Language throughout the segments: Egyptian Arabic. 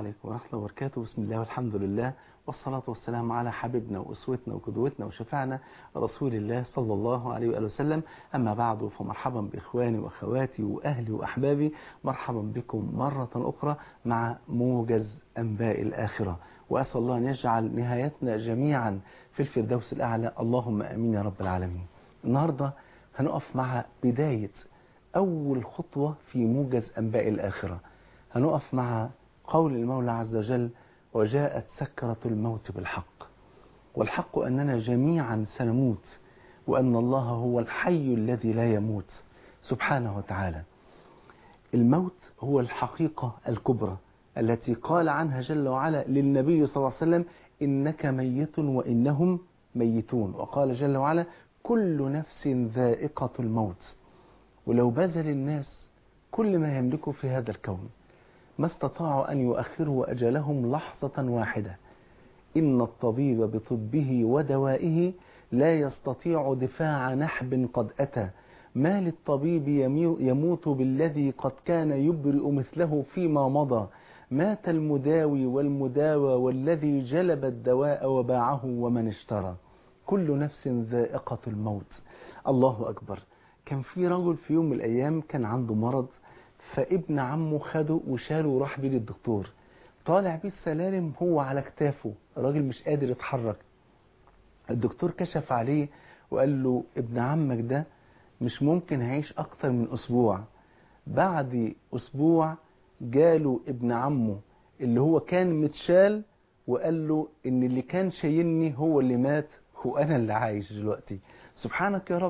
عليكم ورحمة الله وبركاته بسم الله والحمد لله والصلاة والسلام على حبيبنا وأسوتنا وقدوتنا وشفعنا رسول الله صلى الله عليه وآله وسلم أما بعد فمرحبا بإخواني وأخواتي وأهلي وأحبابي مرحبا بكم مرة أخرى مع موجز أنباء الآخرة وأسأل الله أن يجعل نهايتنا جميعا في الفردوس الأعلى اللهم أمين يا رب العالمين النهاردة هنقف مع بداية أول خطوة في موجز أنباء الآخرة هنقف مع قول المولى عز وجل وجاءت سكرة الموت بالحق والحق أننا جميعا سنموت وأن الله هو الحي الذي لا يموت سبحانه وتعالى الموت هو الحقيقة الكبرى التي قال عنها جل وعلا للنبي صلى الله عليه وسلم إنك ميت وإنهم ميتون وقال جل وعلا كل نفس ذائقة الموت ولو بذل الناس كل ما يملكه في هذا الكون ما استطاعوا أن يؤخروا أجلهم لحظة واحدة إن الطبيب بطبه ودوائه لا يستطيع دفاع نحب قد أتى ما للطبيب يموت بالذي قد كان يبرئ مثله فيما مضى مات المداوي والمداوى والذي جلب الدواء وباعه ومن اشترى كل نفس ذائقة الموت الله أكبر كان في رجل في يوم من الأيام كان عنده مرض فابن عمه خده وشاله وراح بيه للدكتور طالع بيه السلالم هو على كتافه الراجل مش قادر يتحرك الدكتور كشف عليه وقال له ابن عمك ده مش ممكن هيعيش اكتر من اسبوع بعد اسبوع جاله ابن عمه اللي هو كان متشال وقال له ان اللي كان شايلني هو اللي مات وانا اللي عايش دلوقتي سبحانك يا رب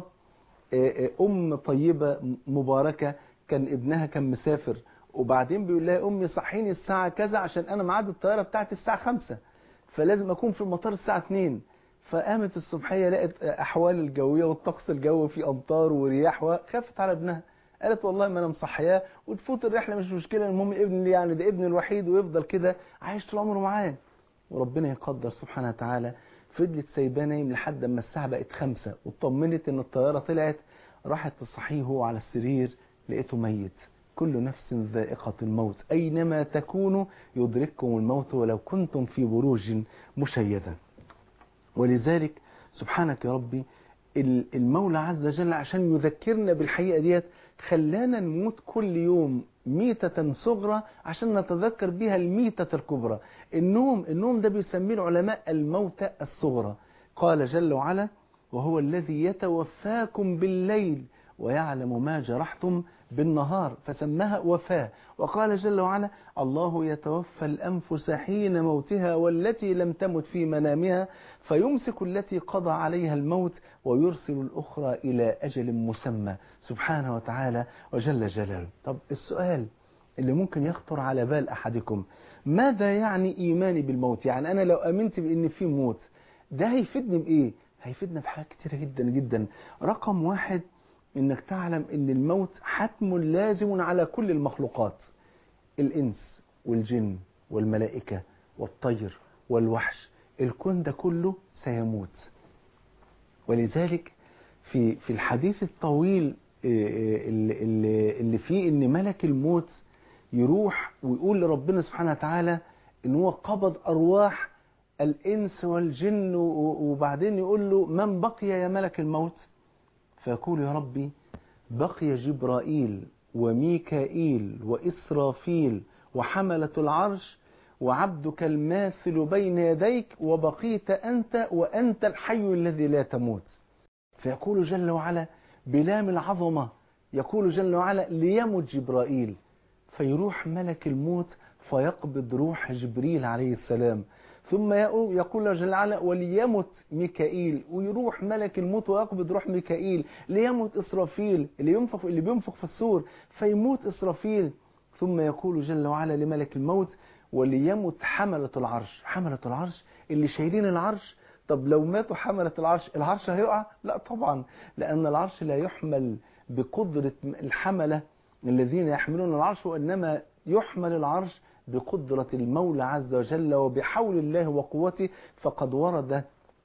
ام طيبة مباركة كان ابنها كان مسافر وبعدين بيقول لها امي صحيني الساعة كذا عشان انا ميعاد الطيارة بتاعتي الساعة خمسة فلازم اكون في المطار الساعة 2 فقامت الصبحية لقت احوال الجوية والطقس الجوي في امطار ورياح وخافت على ابنها قالت والله ما انا مصحياه وتفوت الرحلة مش مشكلة المهم ابن لي يعني ده ابني الوحيد ويفضل كده عايش طول عمره معاه وربنا يقدر سبحانه وتعالى فضلت سايباه نايم لحد اما الساعة بقت خمسة واطمنت ان الطيارة طلعت راحت تصحيه هو على السرير لقيته ميت كل نفس ذائقة الموت أينما تكونوا يدرككم الموت ولو كنتم في بروج مشيدة ولذلك سبحانك يا ربي المولى عز وجل عشان يذكرنا بالحقيقة ديت خلانا نموت كل يوم ميتة صغرى عشان نتذكر بها الميتة الكبرى النوم النوم ده بيسميه العلماء الموتى الصغرى قال جل وعلا وهو الذي يتوفاكم بالليل ويعلم ما جرحتم بالنهار فسماها وفاة وقال جل وعلا الله يتوفى الأنفس حين موتها والتي لم تمت في منامها فيمسك التي قضى عليها الموت ويرسل الأخرى إلى أجل مسمى سبحانه وتعالى وجل جلاله طب السؤال اللي ممكن يخطر على بال أحدكم ماذا يعني إيماني بالموت يعني أنا لو أمنت بأن في موت ده هيفيدني بإيه هيفيدنا بحاجات كتيرة جدا جدا رقم واحد انك تعلم ان الموت حتم لازم على كل المخلوقات الانس والجن والملائكة والطير والوحش الكون ده كله سيموت ولذلك في في الحديث الطويل اللي, اللي فيه ان ملك الموت يروح ويقول لربنا سبحانه وتعالى ان هو قبض ارواح الانس والجن وبعدين يقول له من بقي يا ملك الموت فيقول يا ربي بقي جبرائيل وميكائيل وإسرافيل وحملة العرش وعبدك الماثل بين يديك وبقيت أنت وأنت الحي الذي لا تموت فيقول جل وعلا بلام العظمة يقول جل وعلا ليمت جبرائيل فيروح ملك الموت فيقبض روح جبريل عليه السلام ثم يقول جل وعلا وليمت ميكائيل ويروح ملك الموت ويقبض روح ميكائيل ليمت إسرافيل اللي ينفخ اللي بينفخ في السور فيموت إسرافيل ثم يقول جل وعلا لملك الموت وليمت حملة العرش حملة العرش اللي شايلين العرش طب لو ماتوا حملة العرش العرش هيقع لا طبعا لأن العرش لا يحمل بقدرة الحملة الذين يحملون العرش وإنما يحمل العرش بقدرة المولى عز وجل وبحول الله وقوته فقد ورد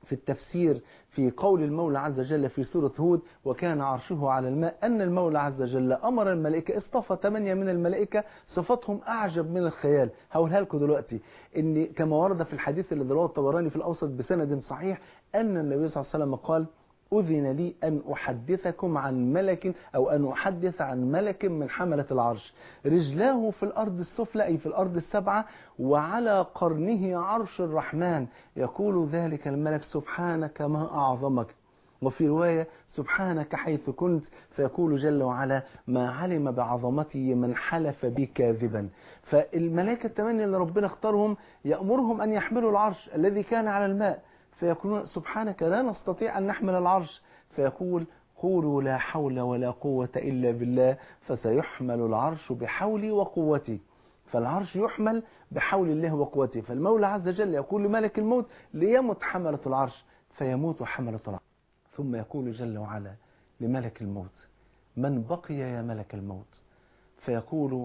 في التفسير في قول المولى عز وجل في سورة هود وكان عرشه على الماء أن المولى عز وجل أمر الملائكة اصطفى ثمانية من الملائكة صفاتهم أعجب من الخيال هقولها لكم دلوقتي إن كما ورد في الحديث اللي رواه الطبراني في الأوسط بسند صحيح أن النبي صلى الله عليه وسلم قال أذن لي أن أحدثكم عن ملك أو أن أحدث عن ملك من حملة العرش رجلاه في الأرض السفلى أي في الأرض السبعة وعلى قرنه عرش الرحمن يقول ذلك الملك سبحانك ما أعظمك وفي رواية سبحانك حيث كنت فيقول جل وعلا ما علم بعظمته من حلف بي كاذبا فالملائكة الثمانية اللي ربنا اختارهم يأمرهم أن يحملوا العرش الذي كان على الماء فيقولون سبحانك لا نستطيع أن نحمل العرش فيقول قولوا لا حول ولا قوة إلا بالله فسيحمل العرش بحولي وقوتي فالعرش يحمل بحول الله وقوته فالمولى عز وجل يقول لملك الموت ليمت حملة العرش فيموت حملة العرش ثم يقول جل وعلا لملك الموت من بقي يا ملك الموت فيقول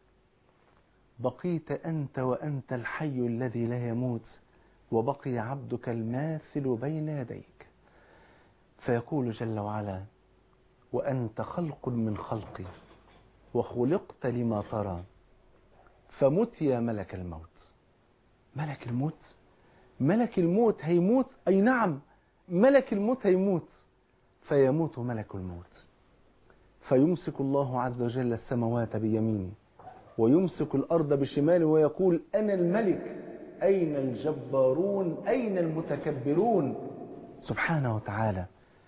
بقيت أنت وأنت الحي الذي لا يموت وبقي عبدك الماثل بين يديك فيقول جل وعلا وأنت خلق من خلقي وخلقت لما ترى فمت يا ملك الموت ملك الموت ملك الموت هيموت أي نعم ملك الموت هيموت فيموت ملك الموت فيمسك الله عز وجل السماوات بيمينه ويمسك الأرض بشماله ويقول أنا الملك أين الجبارون أين المتكبرون سبحانه وتعالى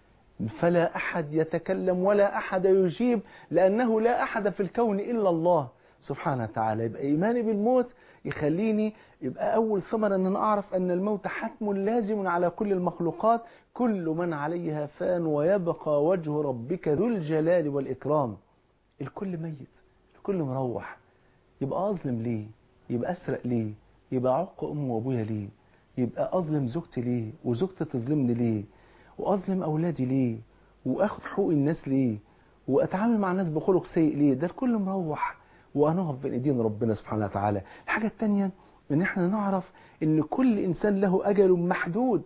فلا أحد يتكلم ولا أحد يجيب لأنه لا أحد في الكون إلا الله سبحانه وتعالى يبقى إيماني بالموت يخليني يبقى أول ثمرة أن أنا أعرف أن الموت حتم لازم على كل المخلوقات كل من عليها فان ويبقى وجه ربك ذو الجلال والإكرام الكل ميت الكل مروح يبقى أظلم ليه يبقى أسرق ليه يبقى عق أمي وأبويا ليه يبقى أظلم زوجتي ليه وزوجتي تظلمني ليه وأظلم أولادي ليه وأخذ حقوق الناس ليه وأتعامل مع الناس بخلق سيء ليه ده الكل مروح وهنقف بين ايدين ربنا سبحانه وتعالى الحاجة الثانية ان احنا نعرف ان كل انسان له اجل محدود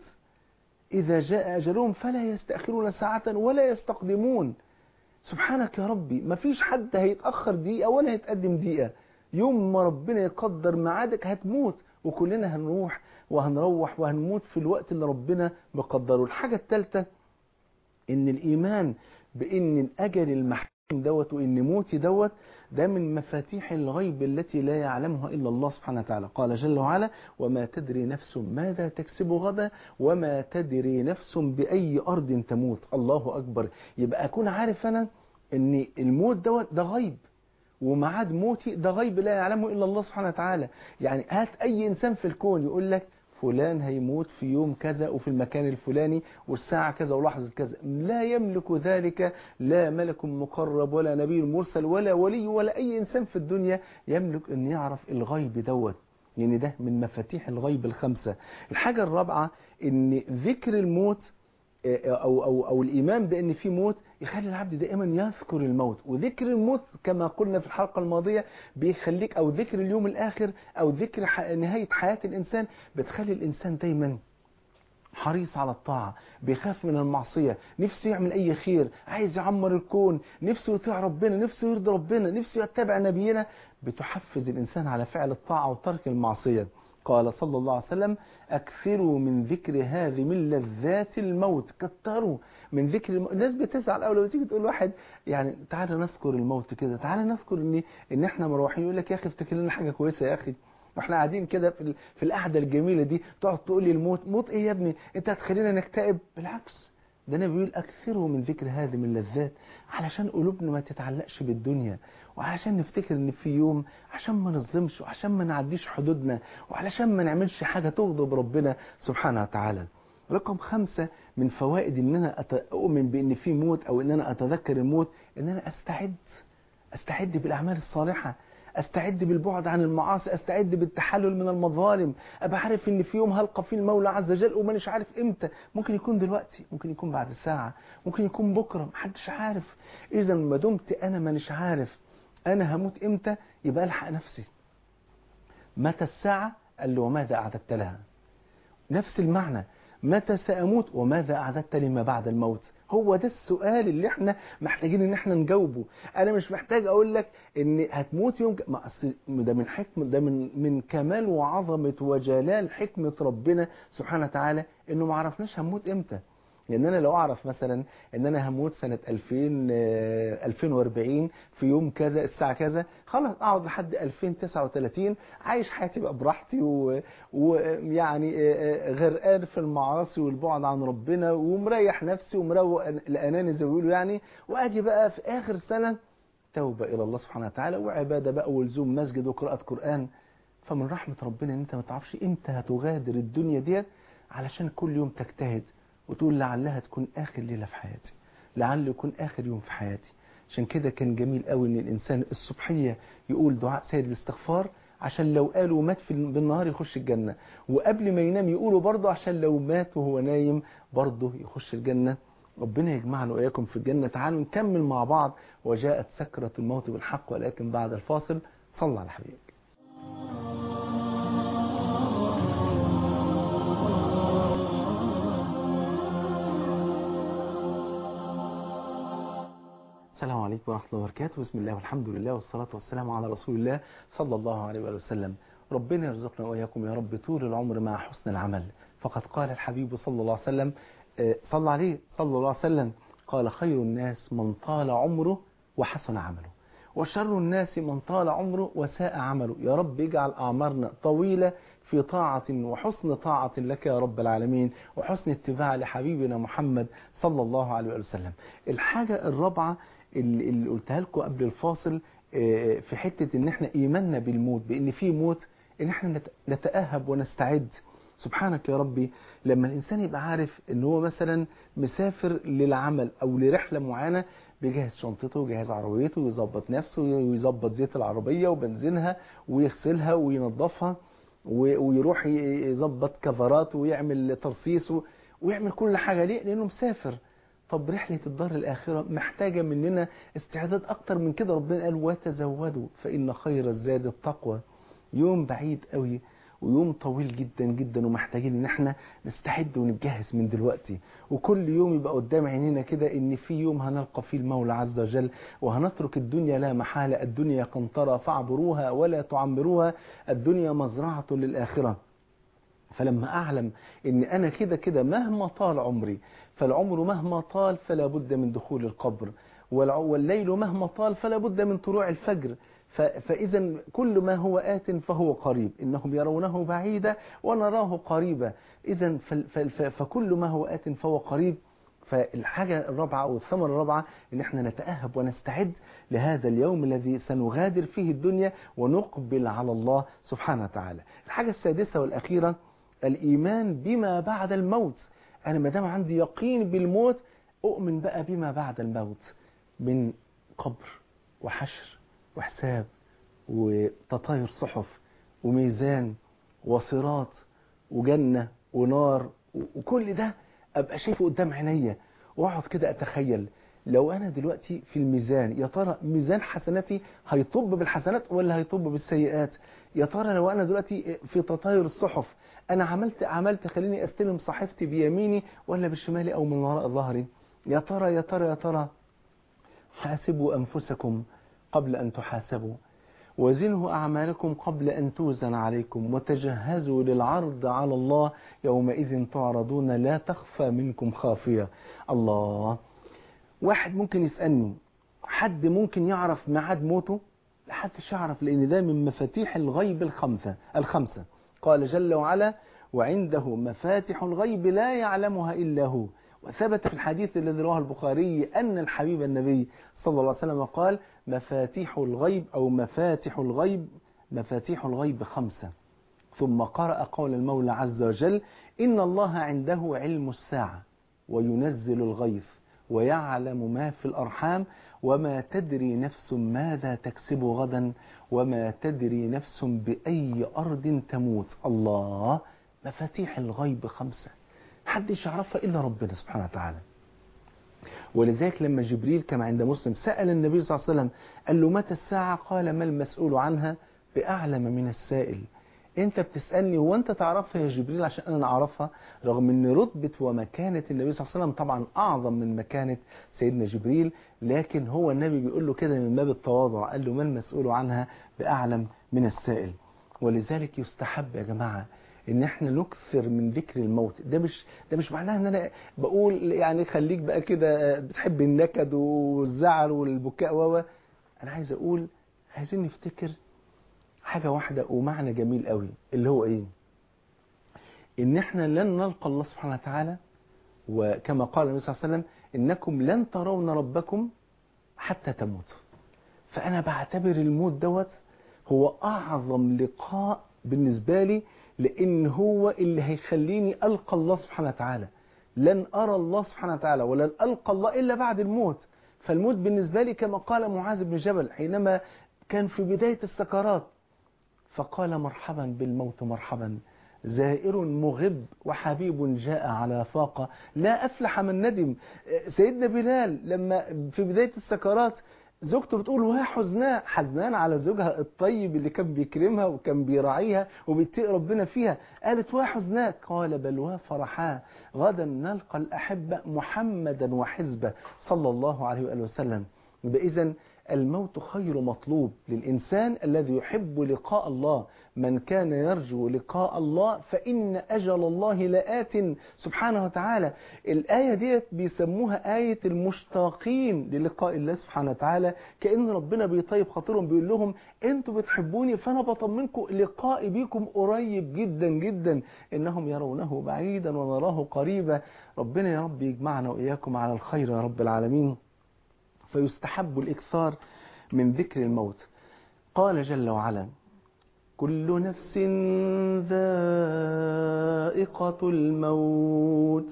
اذا جاء اجلهم فلا يستأخرون ساعة ولا يستقدمون سبحانك يا ربي ما فيش حد هيتأخر دقيقة ولا هيتقدم دقيقة يوم ما ربنا يقدر ميعادك هتموت وكلنا هنروح وهنروح وهنموت في الوقت اللي ربنا مقدره الحاجة الثالثة ان الايمان بان الاجل المحدود دوت وان موتي دوت ده من مفاتيح الغيب التي لا يعلمها إلا الله سبحانه وتعالى قال جل وعلا وما تدري نفس ماذا تكسب غدا وما تدري نفس بأي أرض تموت الله أكبر يبقى أكون عارف أنا أن الموت دوت ده غيب ومعاد موتي ده غيب لا يعلمه إلا الله سبحانه وتعالى يعني هات أي إنسان في الكون يقول لك فلان هيموت في يوم كذا وفي المكان الفلاني والساعة كذا ولحظة كذا لا يملك ذلك لا ملك مقرب ولا نبي مرسل ولا ولي ولا أي إنسان في الدنيا يملك أن يعرف الغيب دوت يعني ده من مفاتيح الغيب الخمسة الحاجة الرابعة أن ذكر الموت أو, أو, أو الإيمان بأن في موت يخلي العبد دائما يذكر الموت وذكر الموت كما قلنا في الحلقة الماضية بيخليك أو ذكر اليوم الآخر أو ذكر نهاية حياة الإنسان بتخلي الإنسان دايما حريص على الطاعة بيخاف من المعصية نفسه يعمل أي خير عايز يعمر الكون نفسه يطيع ربنا نفسه يرضي ربنا نفسه يتبع نبينا بتحفز الإنسان على فعل الطاعة وترك المعصية قال صلى الله عليه وسلم أكثروا من ذكر هذه من لذات الموت كتروا من ذكر الموت الناس بتزعل أول لما تيجي تقول واحد يعني تعالى نذكر الموت كده تعالى نذكر إن إن إحنا مروحين يقول لك يا أخي افتكر لنا حاجة كويسة يا أخي واحنا قاعدين كده في في القعده الجميله دي تقعد تقول لي الموت موت ايه يا ابني انت هتخلينا نكتئب بالعكس ده النبي بيقول اكثروا من ذكر هذه من اللذات علشان قلوبنا ما تتعلقش بالدنيا وعلشان نفتكر ان في يوم عشان ما نظلمش وعشان ما نعديش حدودنا وعلشان ما نعملش حاجه تغضب ربنا سبحانه وتعالى رقم خمسة من فوائد ان انا اؤمن بان في موت او ان انا اتذكر الموت ان انا استعد استعد بالاعمال الصالحه استعد بالبعد عن المعاصي استعد بالتحلل من المظالم ابقى عارف ان في يوم هلقى فيه المولى عز وجل ومانيش عارف امتى ممكن يكون دلوقتي ممكن يكون بعد ساعة ممكن يكون بكرة محدش عارف اذا ما دمت انا مانيش عارف انا هموت امتى يبقى الحق نفسي متى الساعة قال له وماذا اعددت لها نفس المعنى متى سأموت وماذا أعددت لما بعد الموت هو ده السؤال اللي احنا محتاجين ان احنا نجاوبه انا مش محتاج اقول لك ان هتموت يوم ك... ما أصل ده من حكمه ده من من كمال وعظمه وجلال حكمه ربنا سبحانه وتعالى انه ما عرفناش هنموت امتى لان انا لو اعرف مثلا ان انا هموت سنه 2000 آه، 2040 في يوم كذا الساعه كذا خلاص اقعد لحد 2039 عايش حياتي بقى براحتي و- ويعني آه، آه، غرقان في المعاصي والبعد عن ربنا ومريح نفسي ومروق الاناني زي ما بيقولوا يعني واجي بقى في اخر سنه توبه الى الله سبحانه وتعالى وعباده بقى ولزوم مسجد وقراءه قران فمن رحمه ربنا ان انت ما تعرفش امتى هتغادر الدنيا ديت علشان كل يوم تجتهد وتقول لعلها تكون آخر ليلة في حياتي لعل يكون آخر يوم في حياتي عشان كده كان جميل قوي ان الانسان الصبحيه يقول دعاء سيد الاستغفار عشان لو قال ومات في بالنهار يخش الجنه وقبل ما ينام يقوله برضه عشان لو مات وهو نايم برضه يخش الجنه ربنا يجمعنا واياكم في الجنه تعالوا نكمل مع بعض وجاءت سكره الموت بالحق ولكن بعد الفاصل صلى على حبيبك السلام عليكم ورحمة الله وبركاته بسم الله والحمد لله والصلاة والسلام على رسول الله صلى الله عليه وآله وسلم ربنا يرزقنا وإياكم يا رب طول العمر مع حسن العمل فقد قال الحبيب صلى الله عليه وسلم آه، صلى عليه صلى الله عليه وسلم قال خير الناس من طال عمره وحسن عمله وشر الناس من طال عمره وساء عمله يا رب اجعل أعمارنا طويلة في طاعة وحسن طاعة لك يا رب العالمين وحسن اتباع لحبيبنا محمد صلى الله عليه وآله وسلم الحاجة الرابعة اللي اللي قلتها لكم قبل الفاصل آه، في حتة ان احنا ايماننا بالموت بان في موت ان احنا نت- نتأهب ونستعد سبحانك يا ربي لما الانسان يبقى عارف ان هو مثلا مسافر للعمل او لرحلة معينة بيجهز شنطته ويجهز عربيته ويظبط نفسه ويظبط زيت العربية وبنزينها ويغسلها وينظفها و- ويروح ي- يظبط كفرات ويعمل ترصيص و- ويعمل كل حاجة ليه لانه مسافر طب رحلة الدار الآخرة محتاجة مننا استعداد أكتر من كده ربنا قال وتزودوا فإن خير الزاد التقوى يوم بعيد قوي ويوم طويل جدا جدا ومحتاجين ان احنا نستعد ونتجهز من دلوقتي وكل يوم يبقى قدام عينينا كده ان في يوم هنلقى فيه المولى عز وجل وهنترك الدنيا لا محالة الدنيا قنطرة فاعبروها ولا تعمروها الدنيا مزرعة للآخرة فلما أعلم إن أنا كده كده مهما طال عمري فالعمر مهما طال فلا بد من دخول القبر والع- والليل مهما طال فلا بد من طلوع الفجر ف- فإذا كل ما هو آت فهو قريب إنهم يرونه بعيدا ونراه قريبا إذا فال- فال- ف- فكل ما هو آت فهو قريب فالحاجة الرابعة أو الثمرة الرابعة إن احنا نتأهب ونستعد لهذا اليوم الذي سنغادر فيه الدنيا ونقبل على الله سبحانه وتعالى الحاجة السادسة والأخيرة الإيمان بما بعد الموت أنا ما دام عندي يقين بالموت أؤمن بقى بما بعد الموت من قبر وحشر وحساب وتطاير صحف وميزان وصراط وجنة ونار وكل ده أبقى شايفه قدام عينيا وأقعد كده أتخيل لو أنا دلوقتي في الميزان يا ترى ميزان حسناتي هيطب بالحسنات ولا هيطب بالسيئات يا ترى لو أنا دلوقتي في تطاير الصحف أنا عملت عملت خليني أستلم صحيفتي بيميني ولا بشمالي أو من وراء ظهري يا ترى يا ترى يا ترى حاسبوا أنفسكم قبل أن تحاسبوا وزنوا أعمالكم قبل أن توزن عليكم وتجهزوا للعرض على الله يومئذ تعرضون لا تخفى منكم خافية الله واحد ممكن يسألني حد ممكن يعرف ميعاد موته محدش يعرف لأن ده من مفاتيح الغيب الخمسة الخمسة قال جل وعلا وعنده مفاتح الغيب لا يعلمها إلا هو وثبت في الحديث الذي رواه البخاري أن الحبيب النبي صلى الله عليه وسلم قال مفاتيح الغيب أو مفاتح الغيب مفاتيح الغيب خمسة ثم قرأ قول المولى عز وجل إن الله عنده علم الساعة وينزل الغيث ويعلم ما في الأرحام وما تدري نفس ماذا تكسب غدا وما تدري نفس بأي أرض تموت الله مفاتيح الغيب خمسة محدش يعرفها إلا ربنا سبحانه وتعالى ولذلك لما جبريل كما عند مسلم سأل النبي صلى الله عليه وسلم قال له متى الساعة قال ما المسؤول عنها بأعلم من السائل انت بتسألني هو انت تعرفها يا جبريل عشان انا اعرفها رغم ان رتبة ومكانة النبي صلى الله عليه وسلم طبعا اعظم من مكانة سيدنا جبريل لكن هو النبي بيقول له كده من باب التواضع قال له ما المسؤول عنها بأعلم من السائل ولذلك يستحب يا جماعة ان احنا نكثر من ذكر الموت ده مش ده مش معناه ان انا بقول يعني خليك بقى كده بتحب النكد والزعل والبكاء و انا عايز اقول عايزين نفتكر حاجة واحدة ومعنى جميل قوي اللي هو ايه ان احنا لن نلقى الله سبحانه وتعالى وكما قال النبي صلى الله عليه وسلم انكم لن ترون ربكم حتى تموتوا فانا بعتبر الموت دوت هو اعظم لقاء بالنسبة لي لان هو اللي هيخليني القى الله سبحانه وتعالى لن ارى الله سبحانه وتعالى ولن القى الله الا بعد الموت فالموت بالنسبة لي كما قال معاذ بن جبل حينما كان في بداية السكرات فقال مرحبا بالموت مرحبا زائر مغب وحبيب جاء على فاقة لا أفلح من ندم سيدنا بلال لما في بداية السكرات زوجته بتقول وها حزناء حزنان على زوجها الطيب اللي كان بيكرمها وكان بيراعيها وبيتقي ربنا فيها قالت وها حزناء قال بل وها فرحاء غدا نلقى الأحبة محمدا وحزبه صلى الله عليه وآله وسلم إذا الموت خير مطلوب للإنسان الذي يحب لقاء الله من كان يرجو لقاء الله فإن أجل الله لآت سبحانه وتعالى الآية ديت بيسموها آية المشتاقين للقاء الله سبحانه وتعالى كأن ربنا بيطيب خاطرهم بيقول لهم أنتوا بتحبوني فأنا بطمنكم لقائي بيكم قريب جدا جدا إنهم يرونه بعيدا ونراه قريبا ربنا يا رب يجمعنا وإياكم على الخير يا رب العالمين فيستحب الإكثار من ذكر الموت قال جل وعلا كل نفس ذائقة الموت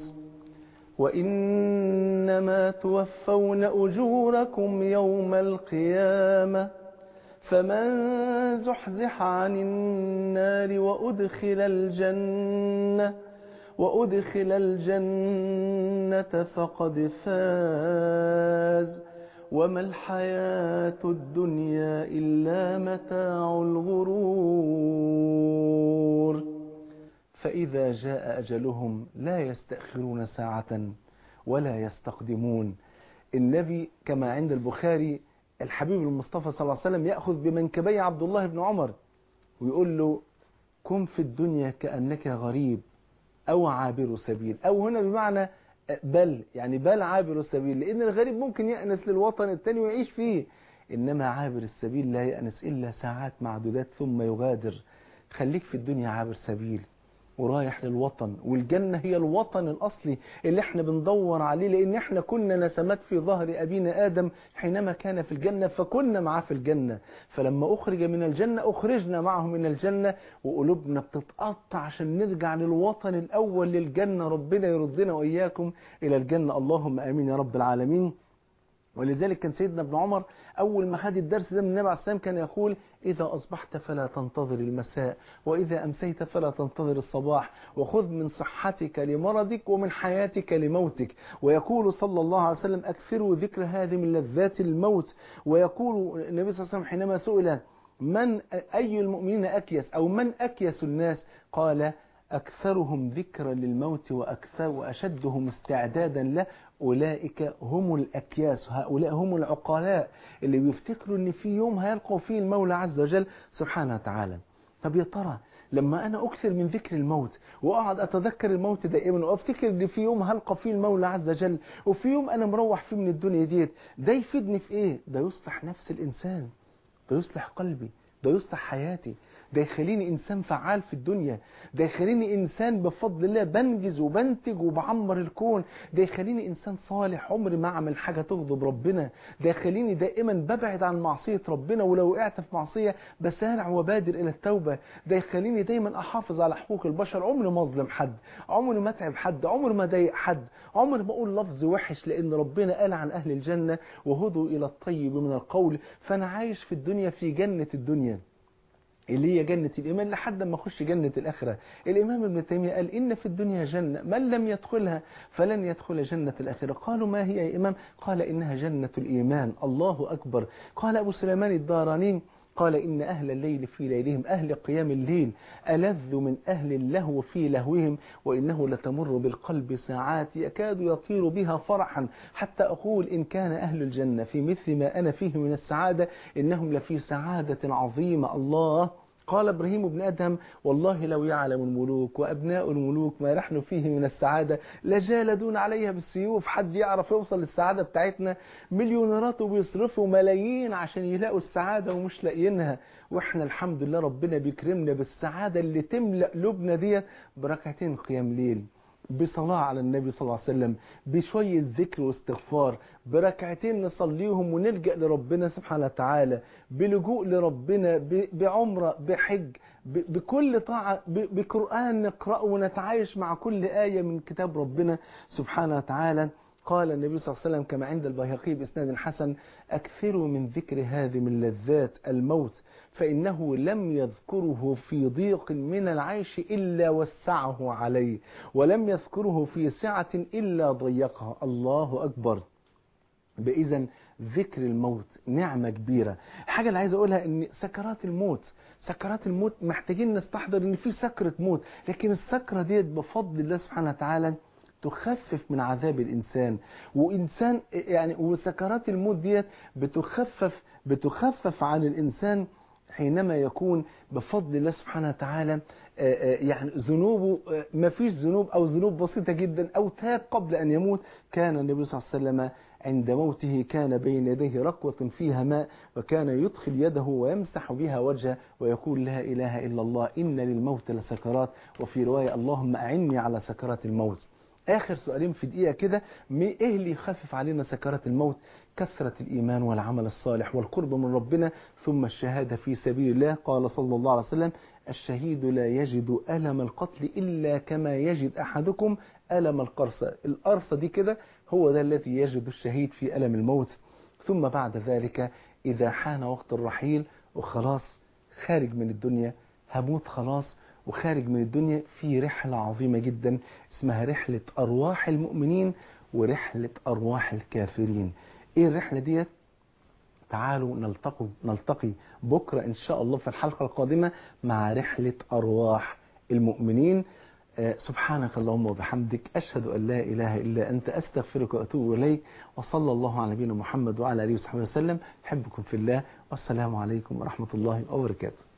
وإنما توفون أجوركم يوم القيامة فمن زحزح عن النار وأدخل الجنة وأدخل الجنة فقد فاز وما الحياة الدنيا إلا متاع الغرور فإذا جاء أجلهم لا يستأخرون ساعة ولا يستقدمون النبي كما عند البخاري الحبيب المصطفى صلى الله عليه وسلم يأخذ بمنكبي عبد الله بن عمر ويقول له كن في الدنيا كأنك غريب أو عابر سبيل أو هنا بمعنى بل يعني بل عابر السبيل لأن الغريب ممكن يأنس للوطن التاني ويعيش فيه إنما عابر السبيل لا يأنس إلا ساعات معدودات ثم يغادر خليك في الدنيا عابر سبيل ورايح للوطن والجنة هي الوطن الأصلي اللي احنا بندور عليه لأن احنا كنا نسمات في ظهر أبينا آدم حينما كان في الجنة فكنا معاه في الجنة فلما أخرج من الجنة أخرجنا معه من الجنة وقلوبنا بتتقطع عشان نرجع للوطن الأول للجنة ربنا يردنا وإياكم إلى الجنة اللهم آمين يا رب العالمين ولذلك كان سيدنا ابن عمر أول ما خد الدرس ده من النبي عليه السلام كان يقول إذا أصبحت فلا تنتظر المساء وإذا أمسيت فلا تنتظر الصباح وخذ من صحتك لمرضك ومن حياتك لموتك ويقول صلى الله عليه وسلم أكثروا ذكر هذه من لذات الموت ويقول النبي صلى الله عليه وسلم حينما سئل من أي المؤمنين أكيس أو من أكيس الناس قال أكثرهم ذكرا للموت وأكثر وأشدهم استعدادا له أولئك هم الأكياس هؤلاء هم العقلاء اللي بيفتكروا أن في يوم هيلقوا فيه المولى عز وجل سبحانه وتعالى طب يا ترى لما أنا أكثر من ذكر الموت وأقعد أتذكر الموت دائما وأفتكر أن في يوم هلقى فيه المولى عز وجل وفي يوم أنا مروح فيه من الدنيا ديت ده يفيدني في إيه؟ ده يصلح نفس الإنسان ده يصلح قلبي ده يصلح حياتي ده يخليني إنسان فعال في الدنيا ده يخليني إنسان بفضل الله بنجز وبنتج وبعمر الكون ده يخليني إنسان صالح عمري ما أعمل حاجة تغضب ربنا ده يخليني دائما ببعد عن معصية ربنا ولو وقعت في معصية بسارع وبادر إلى التوبة ده يخليني دايما أحافظ على حقوق البشر عمري ما أظلم حد عمري ما أتعب حد عمري ما أضايق حد عمري ما أقول لفظ وحش لأن ربنا قال عن أهل الجنة وهدوا إلى الطيب من القول فأنا عايش في الدنيا في جنة الدنيا اللي هي جنة الإيمان لحد ما أخش جنة الآخرة الإمام ابن تيمية قال إن في الدنيا جنة من لم يدخلها فلن يدخل جنة الآخرة قالوا ما هي يا إمام قال إنها جنة الإيمان الله أكبر قال أبو سليمان الداراني قال إن أهل الليل في ليلهم أهل قيام الليل ألذ من أهل اللهو في لهوهم وإنه لتمر بالقلب ساعات يكاد يطير بها فرحا حتى أقول إن كان أهل الجنة في مثل ما أنا فيه من السعادة إنهم لفي سعادة عظيمة الله قال ابراهيم بن ادهم والله لو يعلم الملوك وابناء الملوك ما نحن فيه من السعاده لجالدون عليها بالسيوف حد يعرف يوصل للسعاده بتاعتنا مليونيرات وبيصرفوا ملايين عشان يلاقوا السعاده ومش لاقيينها واحنا الحمد لله ربنا بيكرمنا بالسعاده اللي تملا قلوبنا ديت بركعتين قيام ليل بصلاة على النبي صلى الله عليه وسلم بشوية ذكر واستغفار بركعتين نصليهم ونلجأ لربنا سبحانه وتعالى بلجوء لربنا بعمرة بحج بكل طاعة بقرآن نقرأه ونتعايش مع كل آية من كتاب ربنا سبحانه وتعالى قال النبي صلى الله عليه وسلم كما عند البيهقي بإسناد حسن أكثروا من ذكر هذه من لذات الموت فإنه لم يذكره في ضيق من العيش إلا وسعه عليه ولم يذكره في سعة إلا ضيقها الله أكبر بإذن ذكر الموت نعمة كبيرة حاجة اللي عايز أقولها أن سكرات الموت سكرات الموت محتاجين نستحضر ان في سكرة موت لكن السكرة ديت بفضل الله سبحانه وتعالى تخفف من عذاب الإنسان وإنسان يعني وسكرات الموت ديت بتخفف بتخفف عن الإنسان حينما يكون بفضل الله سبحانه وتعالى يعني ذنوبه ما فيش ذنوب أو ذنوب بسيطة جدا أو تاب قبل أن يموت كان النبي صلى الله عليه وسلم عند موته كان بين يديه ركوة فيها ماء وكان يدخل يده ويمسح بها وجهه ويقول لا إله إلا الله إن للموت لسكرات وفي رواية اللهم أعني على سكرات الموت آخر سؤالين في دقيقة كده إيه اللي يخفف علينا سكرات الموت كثرة الإيمان والعمل الصالح والقرب من ربنا ثم الشهادة في سبيل الله قال صلى الله عليه وسلم الشهيد لا يجد ألم القتل إلا كما يجد أحدكم ألم القرصة القرصة دي كده هو ده الذي يجد الشهيد في ألم الموت ثم بعد ذلك إذا حان وقت الرحيل وخلاص خارج من الدنيا هموت خلاص وخارج من الدنيا في رحلة عظيمة جدا اسمها رحلة أرواح المؤمنين ورحلة أرواح الكافرين ايه الرحلة ديت تعالوا نلتقي نلتقي بكرة ان شاء الله في الحلقة القادمة مع رحلة ارواح المؤمنين سبحانك اللهم وبحمدك أشهد أن لا إله إلا أنت أستغفرك وأتوب إليك وصلى الله على نبينا محمد وعلى آله وصحبه وسلم أحبكم في الله والسلام عليكم ورحمة الله وبركاته